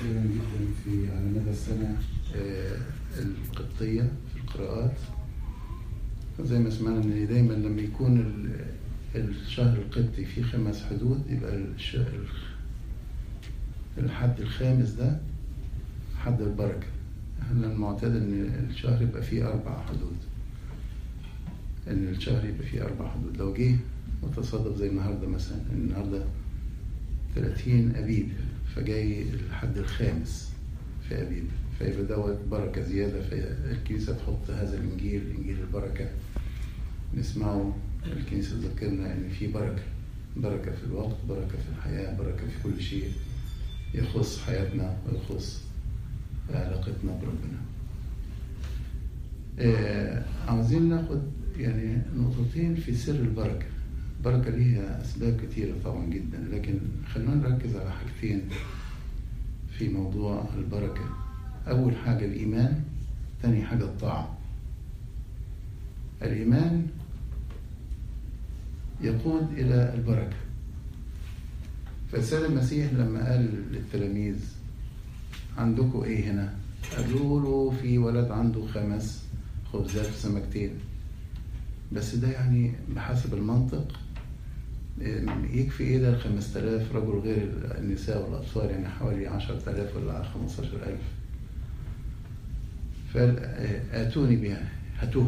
كثيرا جدا في على مدى السنة آه، القبطية في القراءات زي ما سمعنا ان دايما لما يكون ال- الشهر القبطي فيه خمس حدود يبقى الش- الحد الخامس ده حد البركة احنا المعتاد ان الشهر يبقى فيه أربع حدود ان الشهر يبقى فيه أربع حدود لو جه وتصادف زي النهارده مثلا النهارده 30 أبيب فجاي الحد الخامس في أبيب فيبقى دوت بركة زيادة فالكنيسة تحط هذا الإنجيل إنجيل البركة نسمعه الكنيسة تذكرنا إن في بركة بركة في الوقت بركة في الحياة بركة في كل شيء يخص حياتنا ويخص علاقتنا بربنا آه، عاوزين ناخد يعني نقطتين في سر البركة البركة ليها أسباب كتيرة طبعا جدا لكن خلونا نركز على حاجتين في موضوع البركة أول حاجة الإيمان تاني حاجة الطاعة الإيمان يقود إلى البركة فالسيد المسيح لما قال للتلاميذ عندكم إيه هنا؟ قالوا له في ولد عنده خمس خبزات وسمكتين بس ده يعني بحسب المنطق يكفي ايه ده 5000 رجل غير النساء والاطفال يعني حوالي 10000 ولا 15000 فاتوني بها هاتوها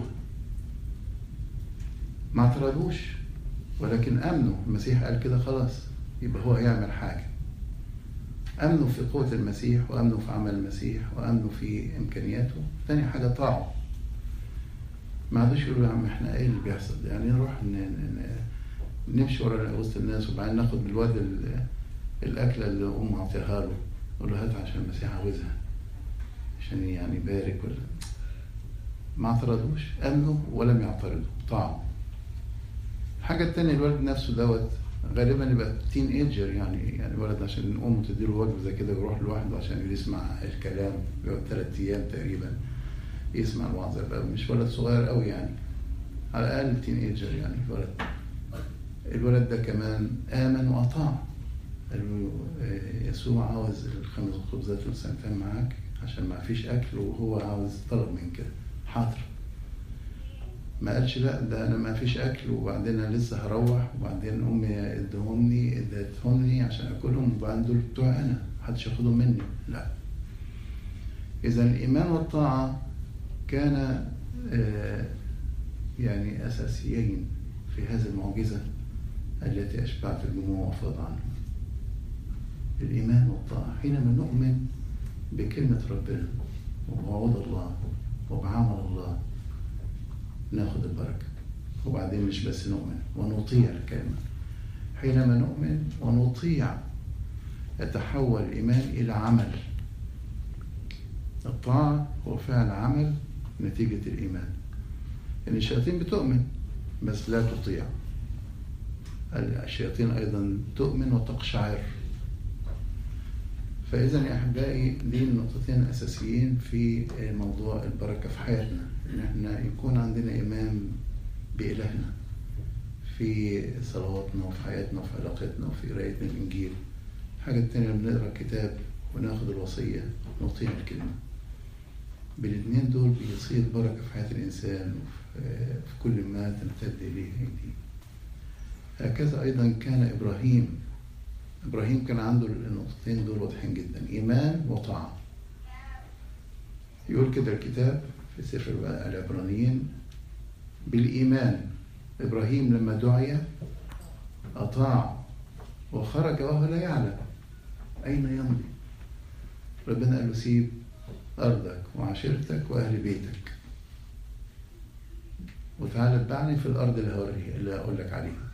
ما اعترضوش ولكن امنوا المسيح قال كده خلاص يبقى هو هيعمل حاجه امنوا في قوه المسيح وامنوا في عمل المسيح وامنوا في امكانياته تاني حاجه طاعوا ما عادوش يقولوا يا عم احنا ايه اللي بيحصل ده؟ يعني نروح ن- ن- نمشي ورا وسط الناس وبعدين ناخد من الواد ال- الاكله اللي امه عطيها له نقول له هات عشان المسيح عاوزها عشان يعني يبارك ولا ما اعترضوش امنوا ولم يعترضوا طاعوا الحاجة التانية الولد نفسه دوت غالبا يبقى تين ايجر يعني يعني ولد عشان امه تديله وجبه زي كده ويروح لوحده عشان يسمع الكلام بيقعد ثلاث ايام تقريبا يسمع الوعظ يبقى مش ولد صغير قوي يعني على الاقل تين ايجر يعني الولد الولد ده كمان امن واطاع قال له آه، يسوع عاوز الخمس خبزات والسنتين معاك عشان ما فيش اكل وهو عاوز طلب من كده حاضر ما قالش لا ده انا ما فيش اكل وبعدين انا لسه هروح وبعدين امي ادهمني ادتهمني عشان اكلهم وبعدين دول بتوع انا محدش ياخدهم مني لا اذا الايمان والطاعه كان آه، يعني اساسيين في هذه المعجزه التي اشبعت الجموع وفاض عنهم الايمان والطاعه حينما نؤمن بكلمه ربنا وبوعود الله وبعمل الله ناخد البركة وبعدين مش بس نؤمن ونطيع الكلمة حينما نؤمن ونطيع يتحول الإيمان إلى عمل الطاعة هو فعل عمل نتيجة الإيمان إن الشياطين بتؤمن بس لا تطيع الشياطين أيضا تؤمن وتقشعر فإذا يا أحبائي دي النقطتين الأساسيين في موضوع البركة في حياتنا إن احنا يكون عندنا إيمان بإلهنا في صلواتنا وفي حياتنا وفي علاقتنا وفي قرايتنا الإنجيل الحاجة التانية بنقرا الكتاب وناخد الوصية نطيع الكلمة بالاثنين دول بيصير بركة في حياة الإنسان وفي في كل ما تمتد إليه أيديه هكذا أيضا كان إبراهيم إبراهيم كان عنده النقطتين دول واضحين جدا إيمان وطاعة يقول كده الكتاب في سفر العبرانيين بالإيمان إبراهيم لما دعي أطاع وخرج وهو لا يعلم أين يمضي ربنا قال له سيب أرضك وعشيرتك وأهل بيتك وتعالى اتبعني في الأرض اللي هوريها اللي هقول لك عليها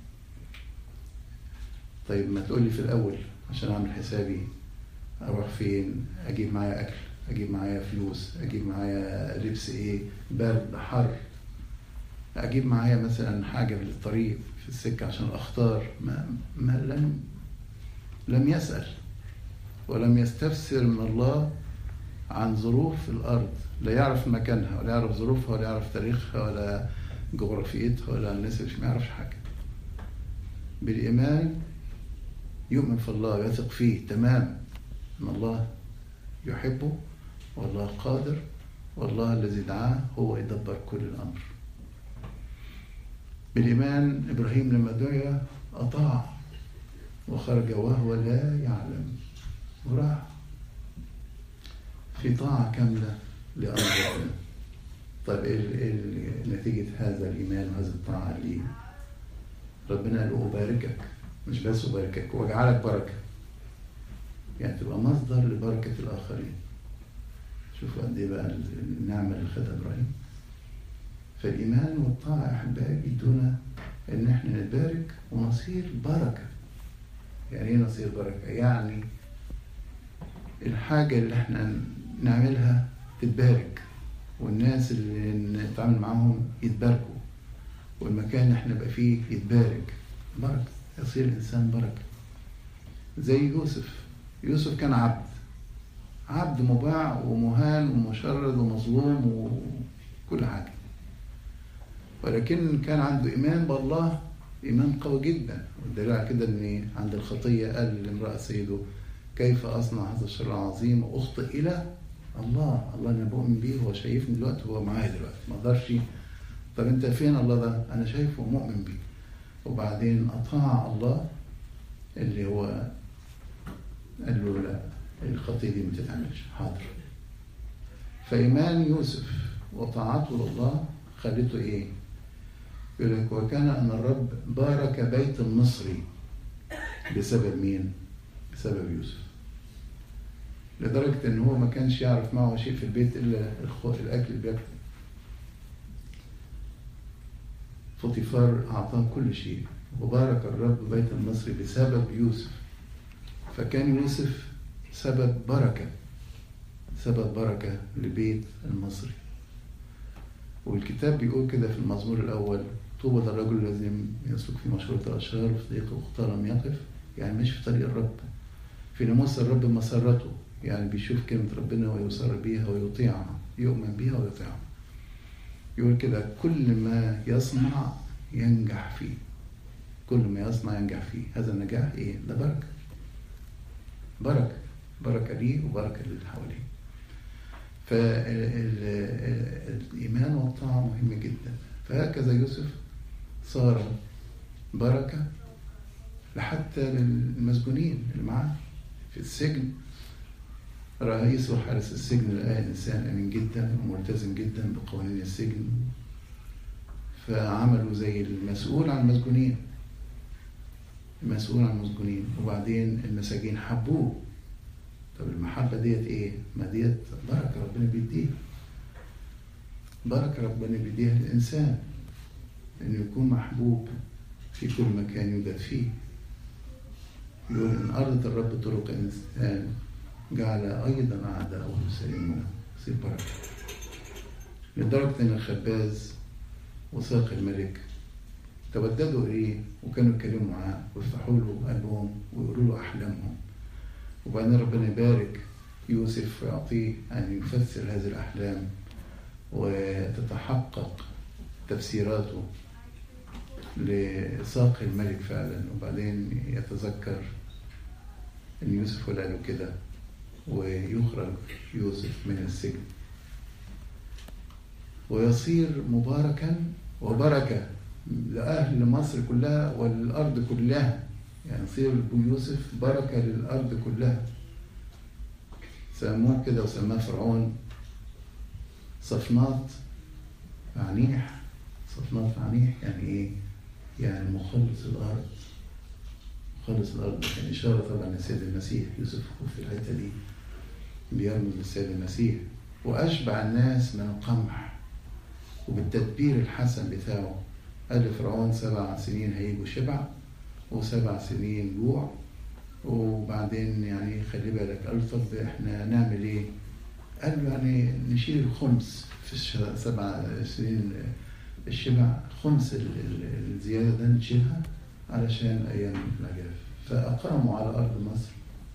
طيب ما تقول لي في الأول عشان أعمل حسابي أروح فين أجيب معايا أكل أجيب معايا فلوس أجيب معايا لبس إيه برد حر أجيب معايا مثلا حاجة في الطريق في السكة عشان أختار ما, ما لم لم يسأل ولم يستفسر من الله عن ظروف الأرض لا يعرف مكانها ولا يعرف ظروفها ولا يعرف تاريخها ولا جغرافيتها ولا الناس مش ما يعرفش حاجة بالإيمان يؤمن في الله ويثق فيه تمام ان الله يحبه والله قادر والله الذي دعاه هو يدبر كل الامر بالايمان ابراهيم لما دعي اطاع وخرج وهو لا يعلم وراح في طاعه كامله لامر ربنا طيب ايه نتيجه هذا الايمان وهذه الطاعه ليه ربنا قال له أباركك مش بس أباركك وأجعلك بركة يعني تبقى مصدر لبركة الآخرين شوفوا قد إيه بقى النعمة اللي خدها إبراهيم فالإيمان والطاعة يا أحبائي بيدونا إن إحنا نتبارك ونصير بركة يعني إيه نصير بركة؟ يعني الحاجة اللي إحنا نعملها تتبارك والناس اللي نتعامل معاهم يتباركوا والمكان اللي احنا نبقى فيه يتبارك بركة يصير الإنسان بركة زي يوسف يوسف كان عبد عبد مباع ومهان ومشرد ومظلوم وكل حاجة ولكن كان عنده إيمان بالله إيمان قوي جدا والدليل على كده إن عند الخطية قال لامرأة سيده كيف أصنع هذا الشر العظيم وأخطئ إلى الله الله أنا بؤمن بيه هو شايفني دلوقتي هو معايا دلوقتي ما أقدرش طب انت فين الله ده انا شايفه ومؤمن بيه وبعدين اطاع الله اللي هو قال له لا الخطيه دي ما تتعملش حاضر فايمان يوسف وطاعته لله خلته ايه يقول لك وكان ان الرب بارك بيت المصري بسبب مين بسبب يوسف لدرجة ان هو ما كانش يعرف معه شيء في البيت الا الاكل اللي بياكله فوتيفار أعطاه كل شيء وبارك الرب بيت المصري بسبب يوسف فكان يوسف سبب بركة سبب بركة لبيت المصري والكتاب بيقول كده في المزمور الأول طوبى للرجل الذي يسلك في مشورة الأشرار وفي طريق الخطى لم يقف يعني مش في طريق الرب في ناموس الرب مسرته يعني بيشوف كلمة ربنا ويسر بيها ويطيعها يؤمن بيها ويطيعها يقول كده كل ما يصنع ينجح فيه كل ما يصنع ينجح فيه هذا النجاح ايه ده بركه بركه بركه ليه وبركه للي حواليه فالايمان والطاعه مهم جدا فهكذا يوسف صار بركه لحتى للمسجونين اللي معاه في السجن رئيس وحارس السجن لقاه إنسان أمين جدا وملتزم جدا بقوانين السجن فعملوا زي المسؤول عن المسجونين المسؤول عن المسجونين وبعدين المساجين حبوه طب المحبة ديت إيه؟ ما ديت بركة ربنا بيديها بركة ربنا بيديها للإنسان إنه يكون محبوب في كل مكان يوجد فيه يقول إن أرضت الرب طرق الإنسان جعل أيضا أعداءه يسلمون يصير بركة لدرجة إن الخباز وساق الملك توددوا إليه وكانوا يتكلموا معاه ويفتحوا له قلبهم ويقولوا له أحلامهم وبعدين ربنا يبارك يوسف ويعطيه أن يفسر هذه الأحلام وتتحقق تفسيراته لساق الملك فعلا وبعدين يتذكر ان يوسف قال له كده ويخرج يوسف من السجن ويصير مباركا وبركة لأهل مصر كلها والأرض كلها يعني يصير يوسف بركة للأرض كلها سموه كده وسماه فرعون صفنات عنيح صفنات عنيح يعني ايه؟ يعني مخلص الأرض مخلص الأرض كان إشارة طبعا للسيد المسيح يوسف في الحتة دي بيرمز للسيد المسيح وأشبع الناس من القمح وبالتدبير الحسن بتاعه قال لفرعون سبع سنين هيجوا شبع وسبع سنين جوع وبعدين يعني خلي بالك قال له طب احنا نعمل ايه؟ قال له يعني نشيل الخمس في السبع سنين الشبع خمس الزيادة ده نشيلها علشان أيام النجاف فأقاموا على أرض مصر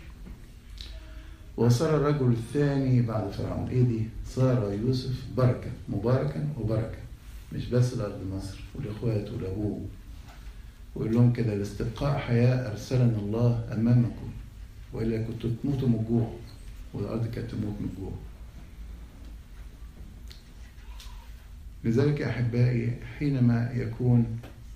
وصار الرجل الثاني بعد فرعون ايه دي؟ صار يوسف بركة مباركا وبركة مش بس لأرض مصر والإخوات والأبوه ويقول لهم كده لاستبقاء حياة أرسلنا الله أمامكم وإلا كنتوا تموتوا من الجوع والأرض كانت تموت من الجوع لذلك يا أحبائي حينما يكون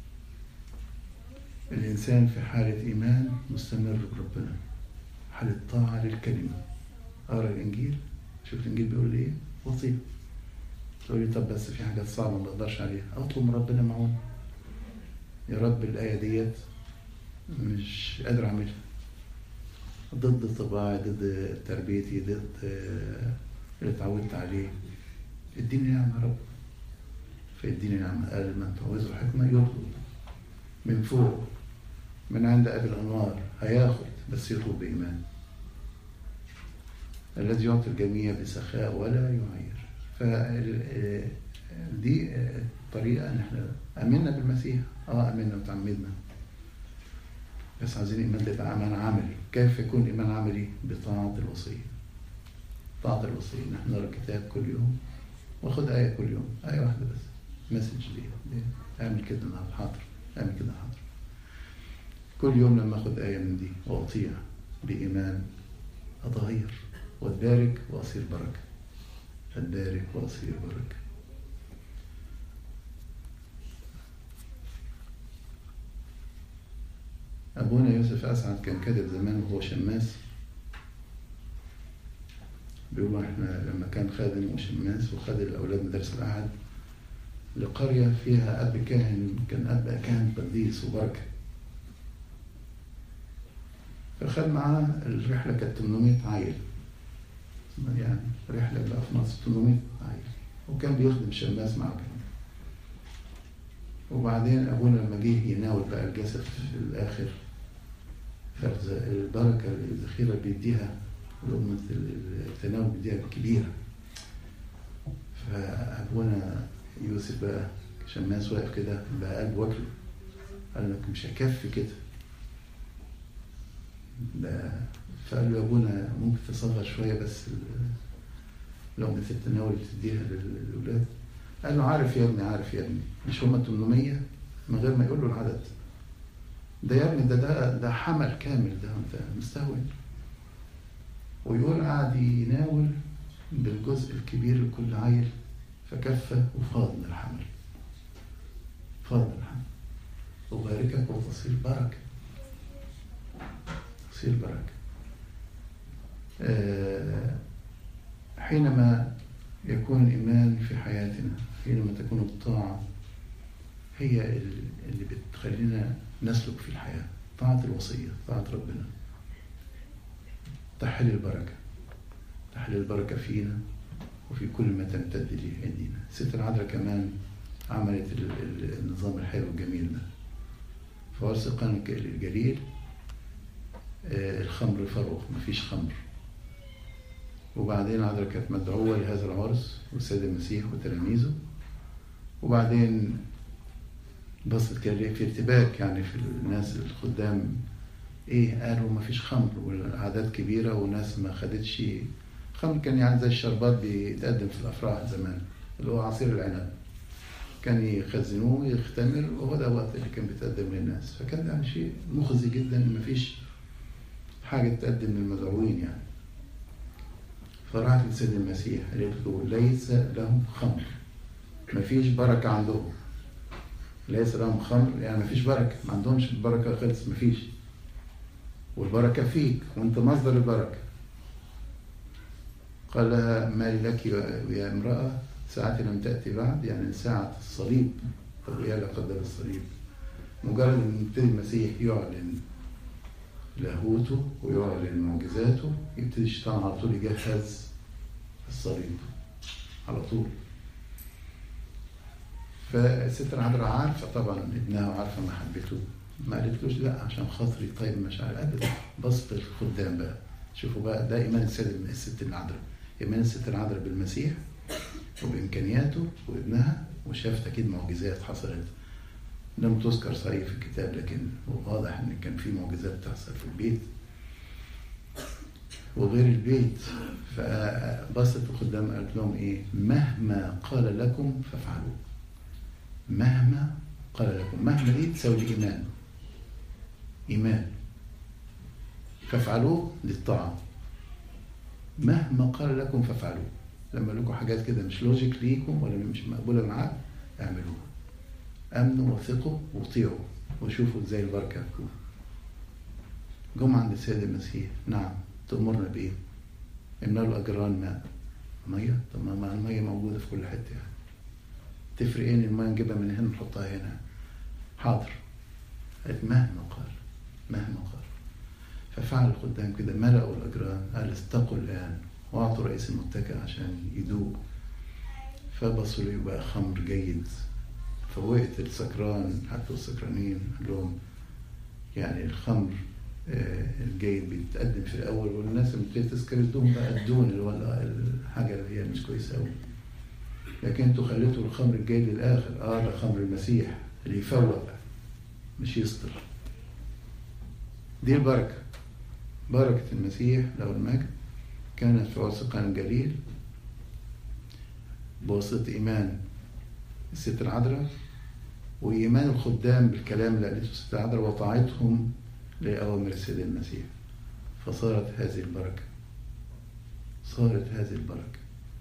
الإنسان في حالة إيمان مستمر بربنا حالة طاعة للكلمة أقرأ الإنجيل شوف الإنجيل بيقول لي إيه وصية تقول لي طب بس في حاجات صعبة ما بقدرش عليها أطلب من ربنا معون يا رب الآية ديت مش قادر أعملها ضد طباعي ضد تربيتي ضد اللي اتعودت عليه اديني نعمة يا رب فيديني نعمة قال من تعوزه حكمة يطلب من فوق من عند أبي الأنوار هياخد بس يطلب بإيمان الذي يعطي الجميع بسخاء ولا يعير فدي طريقة ان احنا امنا بالمسيح اه امنا وتعمدنا بس عايزين ايمان تبقى ايمان عملي كيف يكون ايمان عملي بطاعة الوصية طاعة الوصية نحن نقرا الكتاب كل يوم واخد آية كل يوم آية واحدة بس مسج لي اعمل كده النهارده حاضر اعمل كده حاضر كل يوم لما اخد آية من دي واطيع بإيمان أتغير واتبارك وأصير بركة أتبارك وأصير بركة أبونا يوسف أسعد كان كاتب زمان وهو شماس بيقول احنا لما كان خادم وشماس وخد الأولاد مدارس الأحد لقرية فيها أب كاهن كان أب كاهن قديس وبركة فخد معاه الرحلة كانت 800 عيل يعني رحلة بقى في مصر 800 عيل وكان بيخدم شماس معاه كمان وبعدين أبونا لما جه يناول بقى الجسد في الآخر فالبركة الذخيرة بيديها لقمة التناول بيديها كبيرة فأبونا يوسف بقى شماس واقف كده بقى قلب واكله قال لك مش هكفي كده ده فقال له يا ابونا ممكن تصغر شويه بس لقمة التناول اللي تديها للأولاد قال له عارف يا ابني عارف يا ابني مش هما 800 من غير ما يقول له العدد ده يا ابني ده ده ده حمل كامل ده انت مستهون ويقول قعد يناول بالجزء الكبير لكل عيل فكفى وفاض من الحمل فاض من الحمل أباركك وتصير بركة تصير بركة أه حينما يكون الإيمان في حياتنا حينما تكون الطاعة هي اللي بتخلينا نسلك في الحياة طاعة الوصية طاعة ربنا تحل البركة تحل البركة فينا وفي كل ما تمتد ليه أيدينا ست العذراء كمان عملت النظام الحلو الجميل ده فورس قانون الجليل الخمر فروغ مفيش خمر وبعدين العذراء كانت مدعوة لهذا العرس والسيد المسيح وتلاميذه وبعدين بصت كان في ارتباك يعني في الناس الخدام ايه قالوا ما فيش خمر والاعداد كبيره وناس ما خدتش الخمر كان يعني زي الشربات بيتقدم في الافراح زمان اللي هو عصير العنب كان يخزنوه يختمر وهو ده الوقت اللي كان بيتقدم للناس فكان يعني شيء مخزي جدا ان ما فيش حاجه تقدم للمدعوين يعني فراحت لسيد المسيح قالت له ليس لهم خمر ما فيش بركه عندهم ليس لهم خمر يعني ما فيش بركه ما عندهمش البركه خلص ما فيش والبركه فيك وانت مصدر البركه قال لها ما لك يا امراه ساعتي لم تاتي بعد يعني ساعه الصليب طب ايه لا قدر الصليب مجرد ان يبتدي المسيح يعلن لاهوته ويعلن معجزاته يبتدي الشيطان على طول يجهز الصليب على طول فالست العذراء عارفه طبعا ابنها وعارفه محبته ما قالتلوش لا عشان خاطري طيب مشاعر ابدا بسط الخدام بقى شوفوا بقى ده ايمان الست الست العذراء ايمان الست العذراء بالمسيح وبامكانياته وابنها وشافت اكيد معجزات حصلت لم تذكر صحيح في الكتاب لكن واضح ان كان في معجزات بتحصل في البيت وغير البيت فبسط الخدام قالت لهم ايه مهما قال لكم فافعلوا مهما قال لكم مهما دي تساوي ايمان ايمان فافعلوه للطاعة مهما قال لكم فافعلوه لما لكم حاجات كده مش لوجيك ليكم ولا مش مقبولة معاك اعملوها امنوا وثقوا وطيعوا وشوفوا ازاي البركة هتكون جم عند السيد المسيح نعم تأمرنا بإيه؟ املأوا الأجران ماء مية طب ما المية موجودة في كل حتة يعني تفرق ايه ان المية نجيبها من هنا نحطها هنا حاضر قالت مهما قال مهما قال ففعل الخدام كده ملأوا الأجران قال استقوا الآن وأعطوا رئيس المتكئ عشان يدوق فبصوا له يبقى خمر جيد فوقت السكران حتى السكرانين قال لهم يعني الخمر الجيد بيتقدم في الأول والناس اللي بتبتدي تسكر الدون بقى الدون ولا الحاجة اللي هي مش كويسة أوي لكن انتوا خليتوا الخمر الجيد للآخر اه ده خمر المسيح اللي يفوق مش يسطر دي البركة بركة المسيح له المجد كانت في عسقان الجليل بواسطة إيمان الست العذراء وإيمان الخدام بالكلام اللي قالته الست العذراء وطاعتهم لأوامر السيد المسيح فصارت هذه البركة صارت هذه البركة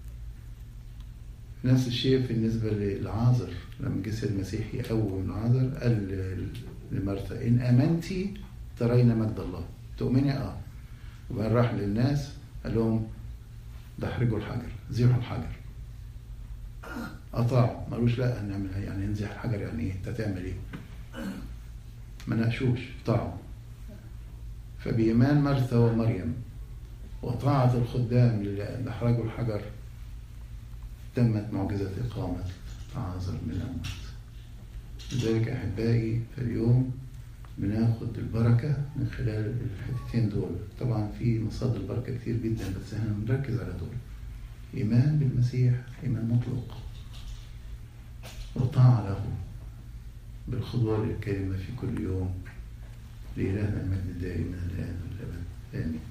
نفس الشيء بالنسبة للعازر لما جه السيد المسيح يقوم العازر قال لمرثا إن آمنتي ترين مجد الله تؤمني اه وبعدين راح للناس قال لهم دحرجوا الحجر زيحوا الحجر اطاعوا ما قالوش لا نعمل يعني نزيح الحجر يعني ايه انت تعمل ايه ما ناقشوش طاعوا فبإيمان مرثا ومريم وطاعة الخدام اللي أحرجوا الحجر تمت معجزة إقامة عازر من الأموات لذلك أحبائي في اليوم بناخد البركة من خلال الحتتين دول طبعا في مصادر البركة كتير جدا بس احنا بنركز على دول إيمان بالمسيح إيمان مطلق وطاعة له بالخضوع للكلمة في كل يوم لإلهنا المجد الدائم من الآن والأبد آمين